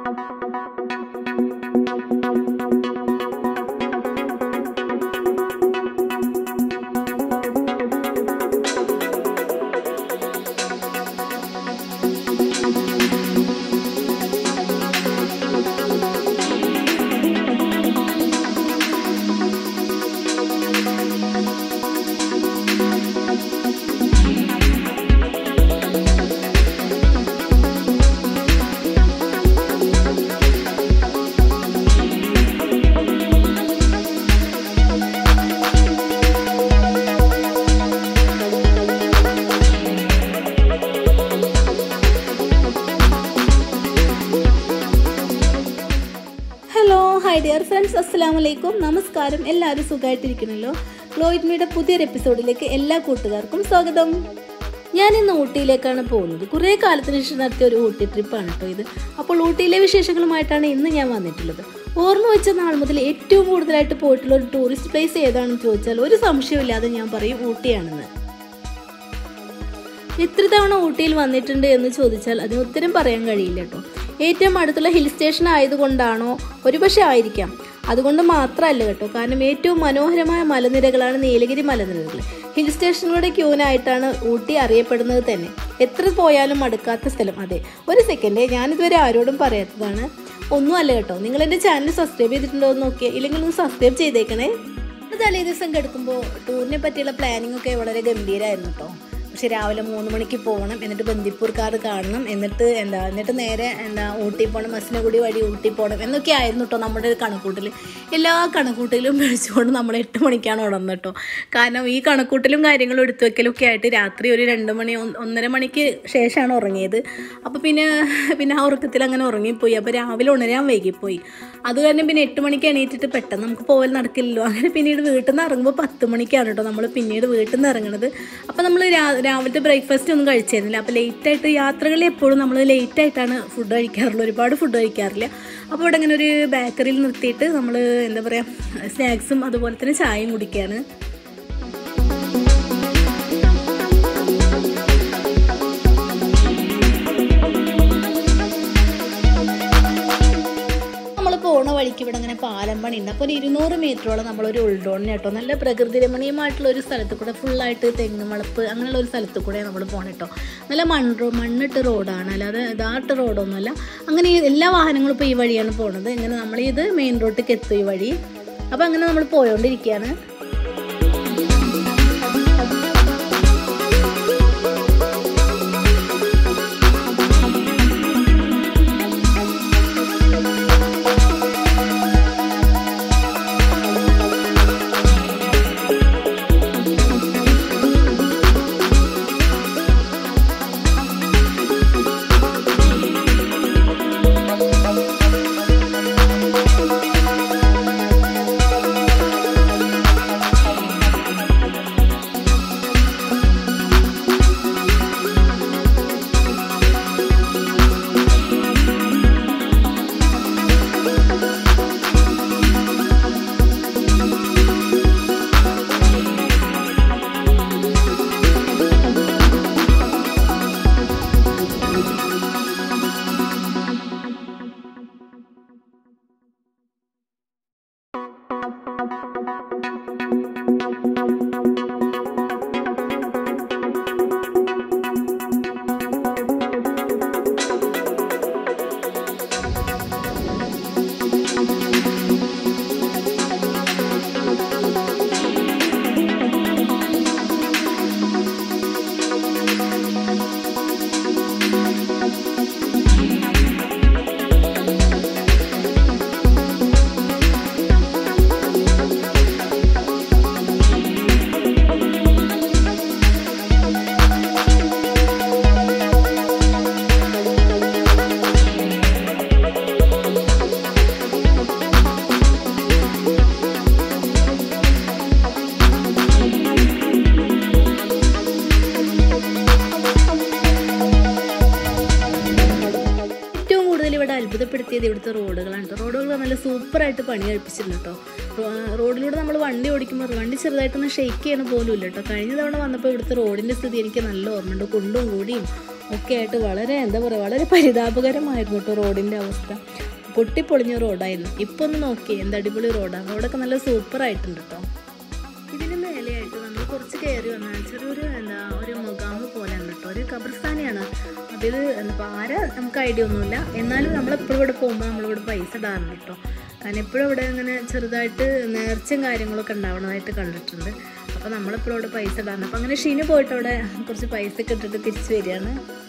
hello hi dear friends അസ്സലാം വലൈക്കും നമസ്കാരം എല്ലാവരും സുഖമായിട്ടിരിക്കണല്ലോ ഫ്ലോയിഡ് മീയുടെ പുതിയൊരു എപ്പിസോഡിലേക്ക് എല്ലാ കൂട്ടുകാർക്കും സ്വാഗതം ഞാൻ ഇന്ന് ഊട്ടിയിലേക്കാണ് പോകുന്നത് കുറേ കാലത്തിന് ശേഷം നടത്തിയ ഒരു ഊട്ടി ട്രിപ്പാണ് കേട്ടോ ഇത് അപ്പോൾ ഊട്ടിയിലെ വിശേഷങ്ങളുമായിട്ടാണ് ഇന്ന് ഞാൻ വന്നിട്ടുള്ളത് ഓർമ്മ വെച്ച നാൾ മുതൽ ഏറ്റവും കൂടുതലായിട്ട് പോയിട്ടുള്ള ഒരു ടൂറിസ്റ്റ് പ്ലേസ് ഏതാണെന്ന് ചോദിച്ചാൽ ഒരു സംശയമില്ലാതെ ഞാൻ പറയും ഊട്ടിയാണെന്ന് എത്ര തവണ ഊട്ടിയിൽ വന്നിട്ടുണ്ട് എന്ന് ചോദിച്ചാൽ അതിന് ഉത്തരം പറയാൻ കഴിയില്ല കേട്ടോ ഏറ്റവും അടുത്തുള്ള ഹിൽ സ്റ്റേഷൻ ആയതുകൊണ്ടാണോ ഒരുപക്ഷെ ആയിരിക്കാം അതുകൊണ്ട് മാത്രമല്ല കേട്ടോ കാരണം ഏറ്റവും മനോഹരമായ മലനിരകളാണ് നീലഗിരി മലനിരകൾ ഹിൽ സ്റ്റേഷനുകളുടെ ക്യൂനായിട്ടാണ് ഊട്ടി അറിയപ്പെടുന്നത് തന്നെ എത്ര പോയാലും മടുക്കാത്ത സ്ഥലം അതെ ഒരു സെക്കൻഡ് ഞാനിതുവരെ ആരോടും പറയാത്തതാണ് ഒന്നും അല്ല കേട്ടോ നിങ്ങൾ എൻ്റെ ചാനൽ സബ്സ്ക്രൈബ് ചെയ്തിട്ടുണ്ടോ എന്ന് നോക്കിയാൽ ഇല്ലെങ്കിൽ ഒന്ന് സബ്സ്ക്രൈബ് ചെയ്തേക്കണേ തലേ ദിവസം കിടക്കുമ്പോൾ ടൂറിനെ പറ്റിയുള്ള പ്ലാനിംഗ് ഒക്കെ വളരെ ഗംഭീരമായിരുന്നു കേട്ടോ പക്ഷെ രാവിലെ മൂന്ന് മണിക്ക് പോകണം എന്നിട്ട് ബന്ദിപ്പൂർക്കാർ കാണണം എന്നിട്ട് എന്താ എന്നിട്ട് നേരെ എന്താ ഊട്ടി പോകണം മസിനഗുടി വഴി ഊട്ടി പോകണം എന്നൊക്കെ ആയിരുന്നു കേട്ടോ നമ്മുടെ ഒരു കണക്കൂട്ടൽ എല്ലാ കണക്കൂട്ടലും മേടിച്ചുകൊണ്ട് നമ്മൾ എട്ട് മണിക്കാണ് ഉണർന്നത് കേട്ടോ കാരണം ഈ കണക്കൂട്ടലും കാര്യങ്ങളും എടുത്തു വെക്കലും ഒക്കെ ആയിട്ട് രാത്രി ഒരു രണ്ട് മണി ഒന്ന് ഒന്നര മണിക്ക് ശേഷമാണ് ഉറങ്ങിയത് അപ്പോൾ പിന്നെ പിന്നെ ആ ഉറക്കത്തിൽ അങ്ങനെ ഉറങ്ങിപ്പോയി അപ്പോൾ രാവിലെ ഉണരാൻ വൈകിപ്പോയി അത് കാരണം പിന്നെ എട്ട് മണിക്ക് എണീറ്റിട്ട് പെട്ടെന്ന് നമുക്ക് പോകൽ നടക്കില്ലല്ലോ അങ്ങനെ പിന്നീട് വീട്ടിൽ നിന്ന് ഇറങ്ങുമ്പോൾ പത്ത് മണിക്കാണ് കേട്ടോ നമ്മൾ പിന്നീട് വീട്ടിൽ നിന്ന് ഇറങ്ങണത് അപ്പോൾ നമ്മൾ രാവിലത്തെ ബ്രേക്ക്ഫാസ്റ്റ് ഒന്നും കഴിച്ചിരുന്നില്ല അപ്പോൾ ലേറ്റായിട്ട് യാത്രകളിൽ എപ്പോഴും നമ്മൾ ലേറ്റായിട്ടാണ് ഫുഡ് കഴിക്കാറുള്ളത് ഒരുപാട് ഫുഡ് കഴിക്കാറില്ല അപ്പോൾ ഇവിടെ ഇങ്ങനെ ഒരു ബേക്കറിയിൽ നിർത്തിയിട്ട് നമ്മൾ എന്താ പറയുക സ്നാക്സും അതുപോലെ തന്നെ ചായയും കുടിക്കുകയാണ് നമ്മൾ പോണ വഴിക്ക് ഇവിടെ ഇങ്ങനെ പാലം പണി ഉണ്ട് അപ്പോൾ ഒരു ഇരുന്നൂറ് മീറ്ററോളം നമ്മളൊരു ഉൾഡോണിന് കേട്ടോ നല്ല പ്രകൃതി രമണീയമായിട്ടുള്ള ഒരു സ്ഥലത്ത് കൂടെ ഫുള്ളായിട്ട് തെങ്ങ് വളപ്പ് അങ്ങനെയുള്ള ഒരു സ്ഥലത്ത് കൂടെ നമ്മൾ പോകണം കേട്ടോ നല്ല മണ്ണ് മണ്ണിട്ട് റോഡാണ് അല്ലാതെ ഇതാട്ട് റോഡൊന്നുമല്ല അങ്ങനെ ഈ എല്ലാ വാഹനങ്ങളും ഇപ്പോൾ ഈ വഴിയാണ് പോണത് ഇങ്ങനെ നമ്മൾ ഇത് മെയിൻ റോഡിലേക്ക് എത്തും ഈ വഴി അപ്പോൾ അങ്ങനെ നമ്മൾ പോയോണ്ടിരിക്കുകയാണ് അത്ഭുതപ്പെടുത്തിയത് ഇവിടുത്തെ റോഡുകളാണ് കേട്ടോ റോഡുകൾ നല്ല സൂപ്പറായിട്ട് പണി കഴിപ്പിച്ചിട്ടുണ്ട് കേട്ടോ റോ- റോഡിലൂടെ നമ്മൾ വണ്ടി ഓടിക്കുമ്പോൾ വണ്ടി ചെറുതായിട്ടൊന്ന് ഷെയ്ക്ക് ചെയ്യണ പോലും ഇല്ല കേട്ടോ കഴിഞ്ഞ തവണ വന്നപ്പോൾ ഇവിടുത്തെ റോഡിൻ്റെ സ്ഥിതി എനിക്ക് നല്ല ഓർമ്മയുണ്ട് കുണ്ടും കൂടിയും ഒക്കെ ആയിട്ട് വളരെ എന്താ പറയുക വളരെ പരിതാപകരമായിരുന്നു കേട്ടോ റോഡിൻ്റെ അവസ്ഥ പൊട്ടിപ്പൊളിഞ്ഞ റോഡായിരുന്നു ഇപ്പോൾ ഒന്ന് നോക്കി എന്ത് അടിപൊളി റോഡാണ് റോഡൊക്കെ നല്ല സൂപ്പറായിട്ടുണ്ട് കേട്ടോ ഇതിന് മേലെയായിട്ട് നമ്മൾ കുറച്ച് കയറി വന്നാൽ ചെറിയൊരു എന്താ ഒരു മുഖാമ് പോലെ ഉണ്ട് കേട്ടോ ഒരു ഖബർസ്ഥാനിയാണ് അതിൽ എന്താ ആരാ നമുക്ക് ഐഡിയ ഒന്നുമില്ല എന്നാലും നമ്മളെപ്പോഴും ഇവിടെ പോകുമ്പോൾ നമ്മളിവിടെ പൈസ ഇടാറുണ്ട് കേട്ടോ കാരണം എപ്പോഴും ഇവിടെ ഇങ്ങനെ ചെറുതായിട്ട് നേർച്ചയും കാര്യങ്ങളൊക്കെ ഉണ്ടാവണതായിട്ട് കണ്ടിട്ടുണ്ട് അപ്പോൾ നമ്മളെപ്പോഴും ഇവിടെ പൈസ ഇടാറുണ്ട് അപ്പോൾ അങ്ങനെ ഷീന് പോയിട്ട് അവിടെ കുറച്ച് പൈസ ഒക്കെ ഇട്ടിട്ട് തിരിച്ച് വരികയാണ്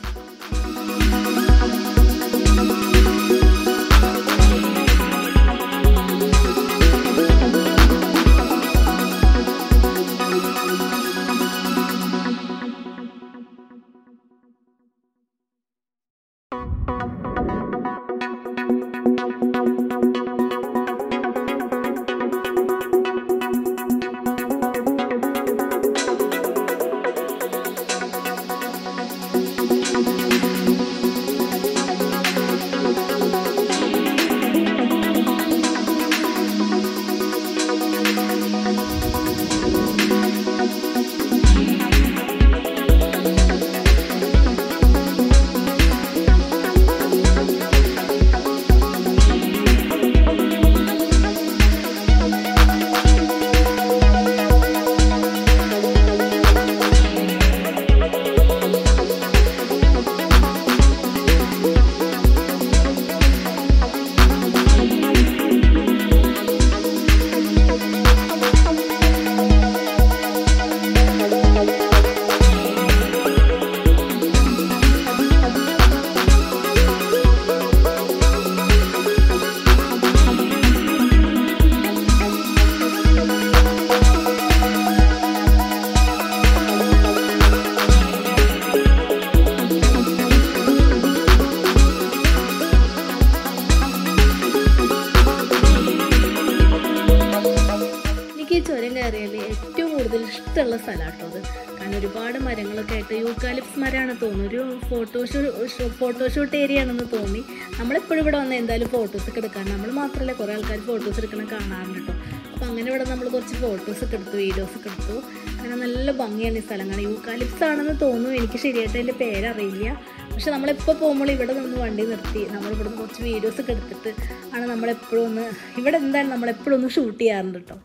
എനിക്ക് ഈ ചുരം കയറിയാൽ ഏറ്റവും കൂടുതൽ ഇഷ്ടമുള്ള സ്ഥലമാണ് കേട്ടോ അത് കാരണം ഒരുപാട് മരങ്ങളൊക്കെ ആയിട്ട് യൂക്കാലിപ്സ് മരമാണ് തോന്നുന്നു ഒരു ഫോട്ടോഷൂ ഫോട്ടോഷൂട്ട് ഏരിയ ആണെന്ന് തോന്നി നമ്മളെപ്പോഴും ഇവിടെ വന്ന് എന്തായാലും ഫോട്ടോസ് ഒക്കെ എടുക്കാൻ നമ്മൾ മാത്രമല്ല കുറേ ആൾക്കാർ ഫോട്ടോസ് എടുക്കണം കാണാറുണ്ട് കേട്ടോ അപ്പോൾ അങ്ങനെ ഇവിടെ നമ്മൾ കുറച്ച് ഫോട്ടോസ് ഒക്കെ എടുത്തു വീഡിയോസ് ഒക്കെ എടുത്തു കാരണം നല്ല ഭംഗിയാണ് ഈ സ്ഥലം കാരണം യൂക്കാലിപ്സ് ആണെന്ന് തോന്നുന്നു എനിക്ക് ശരിയായിട്ട് അതിൻ്റെ പേരറിയില്ല പക്ഷെ നമ്മളെപ്പോൾ പോകുമ്പോൾ ഇവിടെ നിന്ന് വണ്ടി നിർത്തി നമ്മൾ ഇവിടെ നിന്ന് കുറച്ച് വീഡിയോസ് ഒക്കെ എടുത്തിട്ട് ആണ് നമ്മളെപ്പോഴും ഒന്ന് ഇവിടെ എന്തായാലും നമ്മളെപ്പോഴും ഒന്ന് ഷൂട്ട് ചെയ്യാറുണ്ട് കേട്ടോ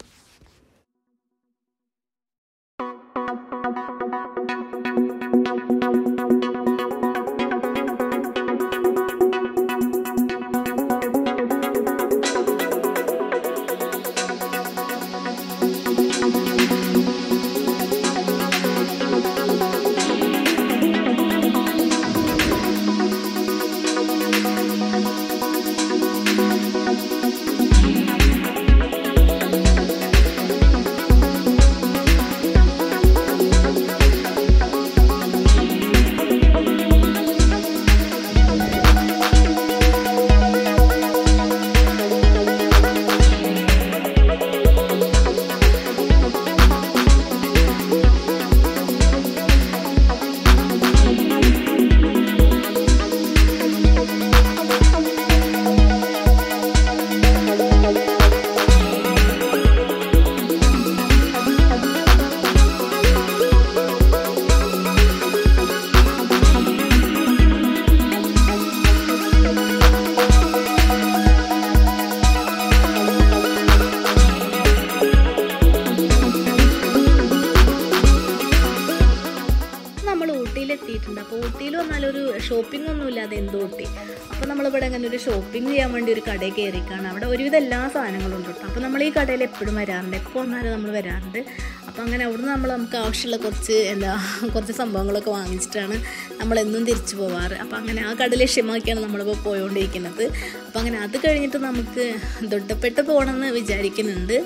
നമ്മൾ ഊട്ടിയിൽ എത്തിയിട്ടുണ്ട് അപ്പോൾ ഊട്ടിയിൽ വന്നാൽ ഒരു ഷോപ്പിംഗ് ഒന്നും ഇല്ലാതെ എന്ത് ഊട്ടി അപ്പോൾ നമ്മളിവിടെ അങ്ങനെ ഒരു ഷോപ്പിംഗ് ചെയ്യാൻ വേണ്ടി ഒരു കടയിൽ കയറിക്കാണ് അവിടെ ഒരുവിധം എല്ലാ സാധനങ്ങളും ഉണ്ട് കേട്ടോ അപ്പോൾ നമ്മൾ ഈ കടയിൽ എപ്പോഴും വരാറുണ്ട് എപ്പോൾ വന്നാലും നമ്മൾ വരാറുണ്ട് അപ്പോൾ അങ്ങനെ അവിടുന്ന് നമ്മൾ നമുക്ക് ആവശ്യമുള്ള കുറച്ച് എന്താ കുറച്ച് സംഭവങ്ങളൊക്കെ വാങ്ങിച്ചിട്ടാണ് നമ്മളെന്നും തിരിച്ചു പോവാറ് അപ്പോൾ അങ്ങനെ ആ കട ലക്ഷ്യമാക്കിയാണ് നമ്മളിപ്പോൾ പോയോണ്ടിരിക്കുന്നത് അപ്പോൾ അങ്ങനെ അത് കഴിഞ്ഞിട്ട് നമുക്ക് ദൊഡ്ഡപ്പെട്ട് പോകണമെന്ന് വിചാരിക്കുന്നുണ്ട്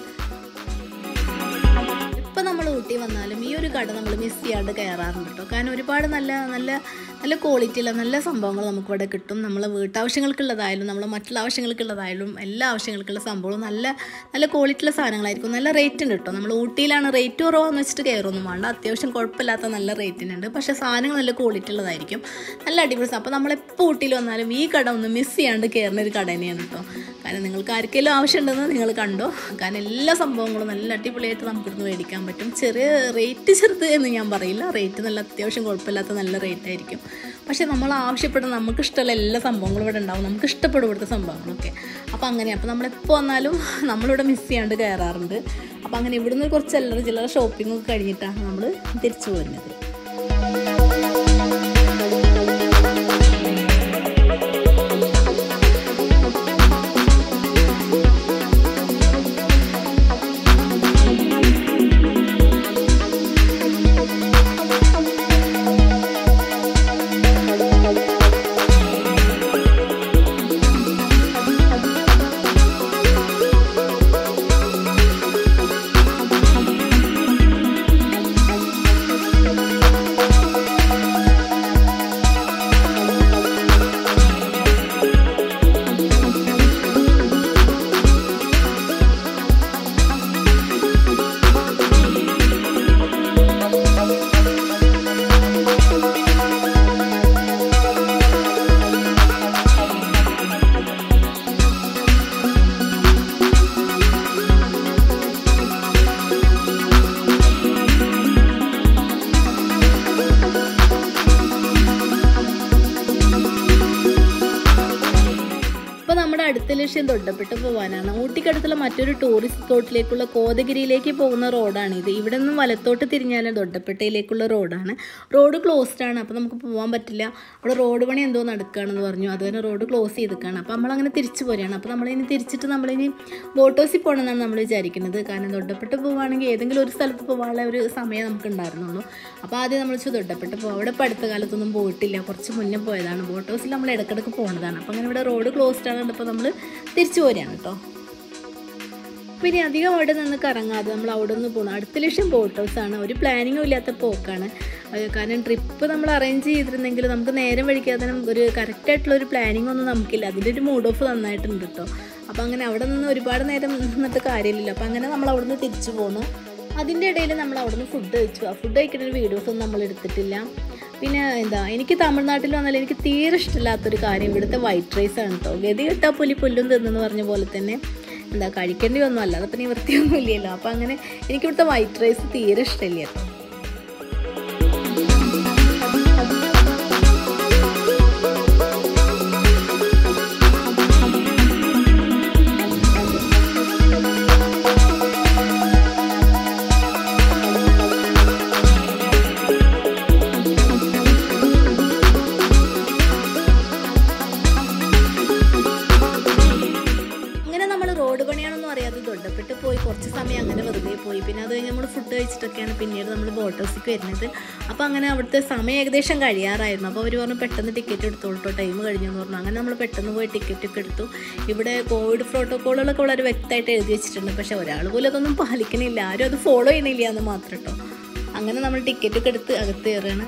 ഇപ്പം നമ്മൾ ഊട്ടി വന്നാലും ഈ ഒരു കട നമ്മൾ മിസ് ചെയ്യാണ്ട് കയറാറുണ്ട് കേട്ടോ കാരണം ഒരുപാട് നല്ല നല്ല നല്ല ക്വാളിറ്റിയുള്ള നല്ല സംഭവങ്ങൾ നമുക്കിവിടെ കിട്ടും നമ്മൾ വീട്ടാവശ്യങ്ങൾക്കുള്ളതായാലും നമ്മൾ മറ്റുള്ള ആവശ്യങ്ങൾക്കുള്ളതായാലും എല്ലാ ആവശ്യങ്ങൾക്കുള്ള സംഭവവും നല്ല നല്ല ക്വാളിറ്റിയുള്ള സാധനങ്ങളായിരിക്കും നല്ല റേറ്റ് ഉണ്ട് കേട്ടോ നമ്മൾ ഊട്ടിയിലാണ് റേറ്റ് കുറവാന്ന് വെച്ചിട്ട് കയറൊന്നും വേണ്ട അത്യാവശ്യം കുഴപ്പമില്ലാത്ത നല്ല റേറ്റിനുണ്ട് പക്ഷേ സാധനങ്ങൾ നല്ല ക്വാളിറ്റി ഉള്ളതായിരിക്കും നല്ല അടിപൊളി അപ്പോൾ നമ്മളെപ്പോൾ ഊട്ടിയിൽ വന്നാലും ഈ കട ഒന്ന് മിസ് ചെയ്യാണ്ട് കയറുന്ന ഒരു കട തന്നെയാണ് കേട്ടോ കാരണം നിങ്ങൾക്ക് ആർക്കെങ്കിലും ആവശ്യമുണ്ടെന്ന് നിങ്ങൾ കണ്ടോ കാരണം എല്ലാ സംഭവങ്ങളും നല്ല അടിപൊളിയായിട്ട് നമുക്കിന്ന് മേടിക്കാൻ പറ്റും ചെറിയ റേറ്റ് ചെറുത് എന്ന് ഞാൻ പറയില്ല റേറ്റ് നല്ല അത്യാവശ്യം കുഴപ്പമില്ലാത്ത നല്ല റേറ്റ് ആയിരിക്കും പക്ഷേ നമ്മൾ ആവശ്യപ്പെടുന്ന നമുക്ക് ഇഷ്ടമുള്ള എല്ലാ സംഭവങ്ങളും ഇവിടെ ഉണ്ടാവും നമുക്ക് ഇഷ്ടപ്പെടും ഇവിടുത്തെ സംഭവങ്ങളൊക്കെ അപ്പോൾ അങ്ങനെ അപ്പോൾ നമ്മളെപ്പോൾ വന്നാലും നമ്മളിവിടെ മിസ് ചെയ്യാണ്ട് കയറാറുണ്ട് അപ്പോൾ അങ്ങനെ ഇവിടുന്ന് കുറച്ച് ചില്ലറ ചില്ലറ ഷോപ്പിംഗ് ഒക്കെ കഴിഞ്ഞിട്ടാണ് നമ്മൾ തിരിച്ചു പോരുന്നത് ഇപ്പോൾ നമ്മുടെ അടുത്ത ലക്ഷ്യം തൊട്ടപ്പെട്ട് പോകാനാണ് ഊട്ടിക്കടുത്തുള്ള മറ്റൊരു ടൂറിസ്റ്റ് സ്പോട്ടിലേക്കുള്ള കോതഗിരിയിലേക്ക് പോകുന്ന റോഡാണ് ഇത് ഇവിടെ നിന്നും വലത്തോട്ട് തിരിഞ്ഞാൽ ദൊഡ്ഡപ്പെട്ടയിലേക്കുള്ള റോഡാണ് റോഡ് ക്ലോസ്ഡ് ആണ് അപ്പോൾ നമുക്ക് പോകാൻ പറ്റില്ല അവിടെ റോഡ് പണി എന്തോ നടക്കുകയാണെന്ന് പറഞ്ഞു അത് തന്നെ റോഡ് ക്ലോസ് ചെയ്തിരിക്കുകയാണ് അപ്പോൾ നമ്മളങ്ങനെ തിരിച്ചു പോരുകയാണ് അപ്പോൾ നമ്മളിനി തിരിച്ചിട്ട് നമ്മളിനി ബോട്ടോസിൽ പോകണമെന്നാണ് നമ്മൾ വിചാരിക്കുന്നത് കാരണം ദൊഡ്ഡപ്പെട്ട് പോവുകയാണെങ്കിൽ ഏതെങ്കിലും ഒരു സ്ഥലത്ത് പോകാനുള്ള ഒരു സമയം നമുക്ക് ഉണ്ടായിരുന്നുള്ളൂ അപ്പോൾ ആദ്യം നമ്മൾ വെച്ച് ദൊഡ്ഡപ്പെട്ട് പോകും അവിടെ ഇപ്പോൾ അടുത്ത കാലത്തൊന്നും പോയിട്ടില്ല കുറച്ച് മുന്നേ പോയതാണ് ബോട്ടോസിൽ നമ്മൾ ഇടയ്ക്കിടയ്ക്ക് പോകുന്നതാണ് അപ്പോൾ അങ്ങനെ ഇവിടെ റോഡ് ക്ലോസ്ഡ് ആണ് ഇപ്പോൾ നമ്മൾ തിരിച്ചു പോരുകയാണ് കേട്ടോ പിന്നെ അധികം അവിടെ നിന്ന് കറങ്ങാതെ നമ്മൾ അവിടെ നിന്ന് പോകണം അടുത്ത ലക്ഷ്യം ബോട്ട് ഹൗസാണ് ഒരു പ്ലാനിങ്ങും ഇല്ലാത്ത പോക്കാണ് അത് കാരണം ട്രിപ്പ് നമ്മൾ അറേഞ്ച് ചെയ്തിരുന്നെങ്കിൽ നമുക്ക് നേരം വഴിക്കാതെ ഒരു കറക്റ്റായിട്ടുള്ള ഒരു പ്ലാനിങ് ഒന്നും നമുക്കില്ല അതിൻ്റെ ഒരു മൂഡ് ഓഫ് നന്നായിട്ടുണ്ട് കേട്ടോ അപ്പോൾ അങ്ങനെ അവിടെ നിന്ന് ഒരുപാട് നേരം നിന്നിട്ട് കാര്യമില്ലല്ലോ അപ്പോൾ അങ്ങനെ നമ്മൾ അവിടെ നിന്ന് തിരിച്ചു പോന്നു അതിൻ്റെ ഇടയിൽ നമ്മൾ അവിടെ നിന്ന് ഫുഡ് കഴിച്ചു ആ ഫുഡ് കഴിക്കുന്ന ഒരു വീഡിയോസൊന്നും നമ്മൾ എടുത്തിട്ടില്ല പിന്നെ എന്താ എനിക്ക് തമിഴ്നാട്ടിൽ വന്നാൽ എനിക്ക് തീരെ ഇഷ്ടമില്ലാത്തൊരു കാര്യം ഇവിടുത്തെ വൈറ്റ് റൈസ് ആണ് കേട്ടോ ഗതി കിട്ടാൽ പുലി പുല്ലും തിന്നെന്ന് പറഞ്ഞ പോലെ തന്നെ എന്താ കഴിക്കേണ്ടി ഒന്നും അല്ല അതപ്പം നിവൃത്തിയൊന്നും ഇല്ലല്ലോ അപ്പം അങ്ങനെ എനിക്ക് ഇവിടുത്തെ വൈറ്റ് റൈസ് തീരെ ഇഷ്ടമില്ല കേട്ടോ അങ്ങനെ നമ്മൾ റോഡ് പണിയാണെന്നും അറിയാതെ ദൊഡപ്പെട്ട് പോയി കുറച്ച് സമയം അങ്ങനെ വെറുതെ പോയി പിന്നെ അത് കഴിഞ്ഞ് നമ്മൾ ഫുഡ് കഴിച്ചിട്ടൊക്കെയാണ് പിന്നീട് നമ്മൾ ബോട്ട് ഹൗസിലേക്ക് വരുന്നത് അപ്പോൾ അങ്ങനെ അവിടുത്തെ സമയം ഏകദേശം കഴിയാറായിരുന്നു അപ്പോൾ അവർ പറഞ്ഞു പെട്ടെന്ന് ടിക്കറ്റ് എടുത്തോളൂ ടൈം കഴിഞ്ഞു എന്ന് പറഞ്ഞു അങ്ങനെ നമ്മൾ പെട്ടെന്ന് പോയി ടിക്കറ്റ് ഒക്കെ എടുത്തു ഇവിടെ കോവിഡ് പ്രോട്ടോക്കോളുകളൊക്കെ വളരെ വ്യക്തമായിട്ട് എഴുതി വെച്ചിട്ടുണ്ട് പക്ഷേ ഒരാൾ പോലും അതൊന്നും പാലിക്കണില്ല ആരും അത് ഫോളോ ചെയ്യണില്ല എന്ന് മാത്രം കേട്ടോ അങ്ങനെ നമ്മൾ ടിക്കറ്റ് ഒക്കെ എടുത്ത് അകത്ത് കയറുകയാണ്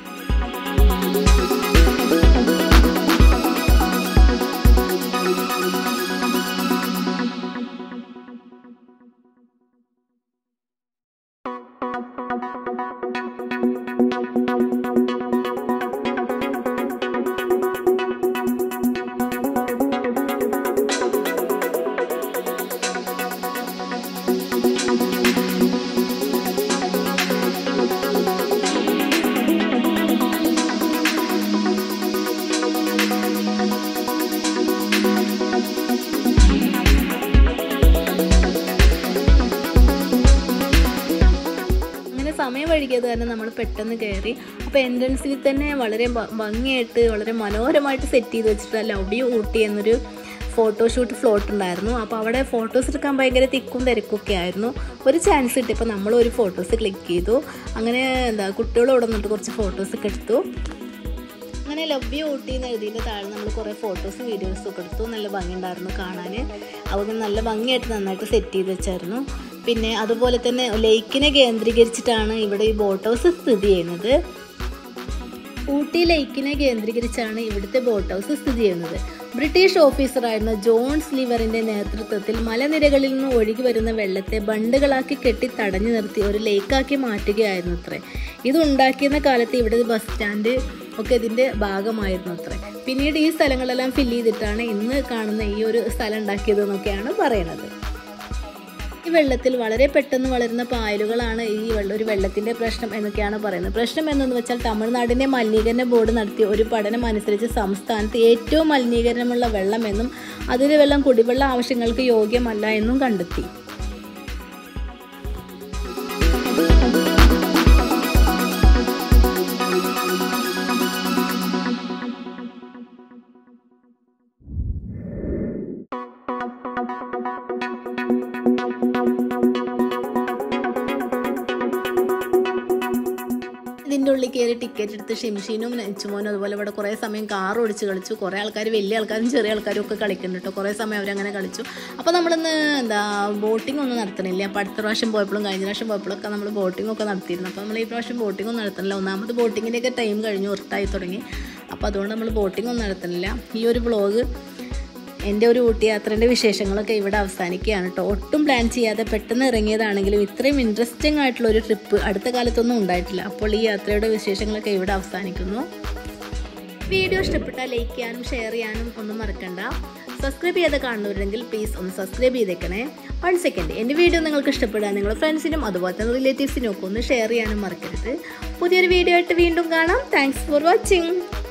അങ്ങനെ സമയം വൈകിയത് കാരണം നമ്മൾ പെട്ടെന്ന് കയറി അപ്പോൾ എൻട്രൻസിൽ തന്നെ വളരെ ഭ- ഭംഗിയായിട്ട് വളരെ മനോഹരമായിട്ട് സെറ്റ് ചെയ്ത് വെച്ചിട്ട് ലവ് യു ഊട്ടി എന്നൊരു ഫോട്ടോഷൂട്ട് ഫ്ലോട്ട് ഉണ്ടായിരുന്നു അപ്പോൾ അവിടെ ഫോട്ടോസ് എടുക്കാൻ ഭയങ്കര തിക്കും തിരക്കൊക്കെ ആയിരുന്നു ഒരു ചാൻസ് കിട്ടിയപ്പോൾ നമ്മൾ ഒരു ഫോട്ടോസ് ക്ലിക്ക് ചെയ്തു അങ്ങനെ എന്താ കുട്ടികൾ ഇവിടെ നിന്നിട്ട് കുറച്ച് ഫോട്ടോസ് ഒക്കെ എടുത്തു അങ്ങനെ ലവ് യു ഊട്ടി എന്ന് എഴുതിയതിൻ്റെ താഴെ നമ്മൾ കുറേ ഫോട്ടോസും വീഡിയോസും ഒക്കെ എടുത്തു നല്ല ഭംഗിയുണ്ടായിരുന്നു കാണാൻ അവിടെ നല്ല ഭംഗിയായിട്ട് നന്നായിട്ട് സെറ്റ് ചെയ്ത് വെച്ചായിരുന്നു പിന്നെ അതുപോലെ തന്നെ ലേക്കിനെ കേന്ദ്രീകരിച്ചിട്ടാണ് ഇവിടെ ഈ ബോട്ട് ഹൗസ് സ്ഥിതി ചെയ്യുന്നത് ഊട്ടി ലേക്കിനെ കേന്ദ്രീകരിച്ചാണ് ഇവിടുത്തെ ബോട്ട് ഹൗസ് സ്ഥിതി ചെയ്യുന്നത് ബ്രിട്ടീഷ് ഓഫീസറായിരുന്ന ജോൺ സ്ലിവറിന്റെ നേതൃത്വത്തിൽ മലനിരകളിൽ നിന്ന് ഒഴുകി വരുന്ന വെള്ളത്തെ ബണ്ടുകളാക്കി കെട്ടി തടഞ്ഞു നിർത്തി ഒരു ലേക്കാക്കി മാറ്റുകയായിരുന്നു അത്രേ ഇത് ഉണ്ടാക്കിയിരുന്ന കാലത്ത് ഇവിടെ ബസ് സ്റ്റാൻഡ് ഒക്കെ ഇതിൻ്റെ ഭാഗമായിരുന്നു അത്രേ പിന്നീട് ഈ സ്ഥലങ്ങളെല്ലാം ഫില്ല് ചെയ്തിട്ടാണ് ഇന്ന് കാണുന്ന ഈ ഒരു സ്ഥലം ഉണ്ടാക്കിയത് എന്നൊക്കെയാണ് പറയണത് ഈ വെള്ളത്തിൽ വളരെ പെട്ടെന്ന് വളരുന്ന പായലുകളാണ് ഈ വെള്ളം ഒരു വെള്ളത്തിൻ്റെ പ്രശ്നം എന്നൊക്കെയാണ് പറയുന്നത് പ്രശ്നം എന്തെന്ന് വെച്ചാൽ തമിഴ്നാടിൻ്റെ മലിനീകരണ ബോർഡ് നടത്തിയ ഒരു പഠനം അനുസരിച്ച് സംസ്ഥാനത്ത് ഏറ്റവും മലിനീകരണമുള്ള വെള്ളമെന്നും അതിലെ വെള്ളം കുടിവെള്ള ആവശ്യങ്ങൾക്ക് യോഗ്യമല്ല എന്നും കണ്ടെത്തി ഇതിൻ്റെ ഉള്ളിൽ കയറി ടിക്കറ്റ് എടുത്ത് ഷിംഷീനും നെച്ചുമോനും അതുപോലെ ഇവിടെ കുറേ സമയം കാർ ഓടിച്ച് കളിച്ചു കുറേ ആൾക്കാർ വലിയ ആൾക്കാരും ചെറിയ ആൾക്കാരും ഒക്കെ കളിക്കുന്നുണ്ട് കേട്ടോ കുറേ സമയം അവരങ്ങനെ കളിച്ചു അപ്പോൾ നമ്മളിന്ന് എന്താ ബോട്ടിംഗ് ഒന്നും നടത്തണില്ല അപ്പോൾ അടുത്ത പ്രാവശ്യം പോയപ്പോഴും കഴിഞ്ഞ പ്രാവശ്യം പോയപ്പോഴൊക്കെ നമ്മൾ ബോട്ടിംഗ് ഒക്കെ നടത്തിയിരുന്നു അപ്പോൾ നമ്മൾ ഈ പ്രാവശ്യം ബോട്ടിംഗ് ഒന്നും നടത്തണില്ല ഒന്നാമത് ബോട്ടിങ്ങിൻ്റെയൊക്കെ ടൈം കഴിഞ്ഞു ഉറട്ടായി തുടങ്ങി അപ്പോൾ അതുകൊണ്ട് നമ്മൾ ബോട്ടിംഗ് ഒന്നും നടത്തുന്നില്ല ഈ ഒരു വ്ളോഗ് എൻ്റെ ഒരു ഊട്ടി യാത്രേൻ്റെ വിശേഷങ്ങളൊക്കെ ഇവിടെ അവസാനിക്കുകയാണ് കേട്ടോ ഒട്ടും പ്ലാൻ ചെയ്യാതെ പെട്ടെന്ന് ഇറങ്ങിയതാണെങ്കിലും ഇത്രയും ഇൻട്രസ്റ്റിംഗ് ആയിട്ടുള്ള ഒരു ട്രിപ്പ് അടുത്ത കാലത്തൊന്നും ഉണ്ടായിട്ടില്ല അപ്പോൾ ഈ യാത്രയുടെ വിശേഷങ്ങളൊക്കെ ഇവിടെ അവസാനിക്കുന്നു വീഡിയോ ഇഷ്ടപ്പെട്ടാൽ ലൈക്ക് ചെയ്യാനും ഷെയർ ചെയ്യാനും ഒന്നും മറക്കണ്ട സബ്സ്ക്രൈബ് ചെയ്ത് കാണുന്നവരുണ്ടെങ്കിൽ പ്ലീസ് ഒന്ന് സബ്സ്ക്രൈബ് ചെയ്തേക്കണേ വൺ സെക്കൻഡ് എൻ്റെ വീഡിയോ നിങ്ങൾക്ക് ഇഷ്ടപ്പെടാൻ നിങ്ങളുടെ ഫ്രണ്ട്സിനും അതുപോലെ തന്നെ റിലേറ്റീവ്സിനും ഒക്കെ ഒന്ന് ഷെയർ ചെയ്യാനും മറക്കരുത് പുതിയൊരു വീഡിയോ ആയിട്ട് വീണ്ടും കാണാം താങ്ക്സ് ഫോർ വാച്ചിങ്